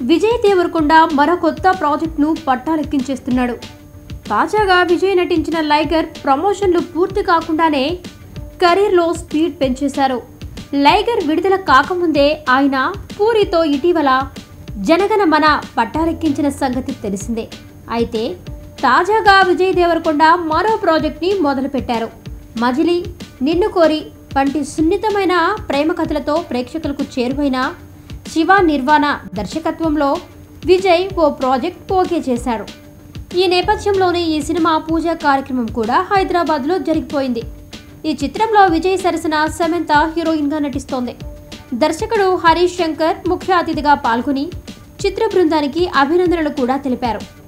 విజయ్ దేవరకొండ మరో కొత్త ప్రాజెక్ట్ను పట్టాలెక్కించేస్తున్నాడు తాజాగా విజయ్ నటించిన లైగర్ ప్రమోషన్లు పూర్తి కాకుండానే కెరీర్లో స్పీడ్ పెంచేశారు లైగర్ విడుదల కాకముందే ఆయన పూరితో ఇటీవల జనగణ మన పట్టాలెక్కించిన సంగతి తెలిసిందే అయితే తాజాగా విజయ్ దేవరకొండ మరో ప్రాజెక్ట్ని మొదలుపెట్టారు మజిలీ నిన్ను కోరి వంటి సున్నితమైన ప్రేమ కథలతో ప్రేక్షకులకు చేరువైన శివ నిర్వాణ దర్శకత్వంలో విజయ్ ఓ ప్రాజెక్ట్ ఓకే చేశాడు ఈ నేపథ్యంలోనే ఈ సినిమా పూజా కార్యక్రమం కూడా హైదరాబాద్లో జరిగిపోయింది ఈ చిత్రంలో విజయ్ సరసన సమంత హీరోయిన్గా నటిస్తోంది దర్శకుడు హరీష్ శంకర్ ముఖ్య అతిథిగా పాల్గొని చిత్ర బృందానికి అభినందనలు కూడా తెలిపారు